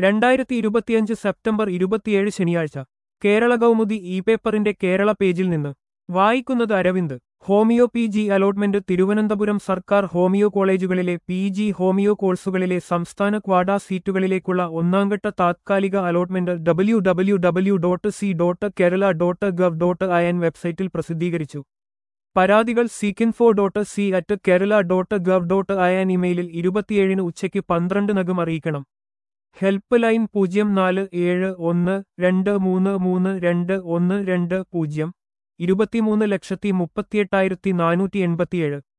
രണ്ടായിരത്തി ഇരുപത്തിയഞ്ച് സെപ്റ്റംബർ ഇരുപത്തിയേഴ് ശനിയാഴ്ച കേരള കൗമുദി ഇ പേപ്പറിന്റെ കേരള പേജിൽ നിന്ന് വായിക്കുന്നത് Aravind homeo P G allotment Thiruvananthapuram സർക്കാർ ഹോമിയോ കോളേജുകളിലെ പി ജി ഹോമിയോ കോഴ്സുകളിലെ സംസ്ഥാന ക്വാഡ സീറ്റുകളിലേക്കുള്ള ഒന്നാംഘട്ട താത്കാലിക allotment W W W dot C dot Kerala dot gov dot I N വെബ്സൈറ്റിൽ പ്രസിദ്ധീകരിച്ചു പരാതികൾ സീക്കിൻഫോ dot C at Kerala dot gov dot I N ഇമെയിലിൽ ഇരുപത്തിയേഴിന് ഉച്ചയ്ക്ക് പന്ത്രണ്ടിനകം അറിയിക്കണം ഹെൽപ്പ് ലൈൻ പൂജ്യം നാല് ഏഴ് ഒന്ന് രണ്ട് മൂന്ന് മൂന്ന് രണ്ട് ഒന്ന് രണ്ട് പൂജ്യം ഇരുപത്തിമൂന്ന് ലക്ഷത്തി മുപ്പത്തിയെട്ടായിരത്തി നാനൂറ്റി എൺപത്തിയേഴ്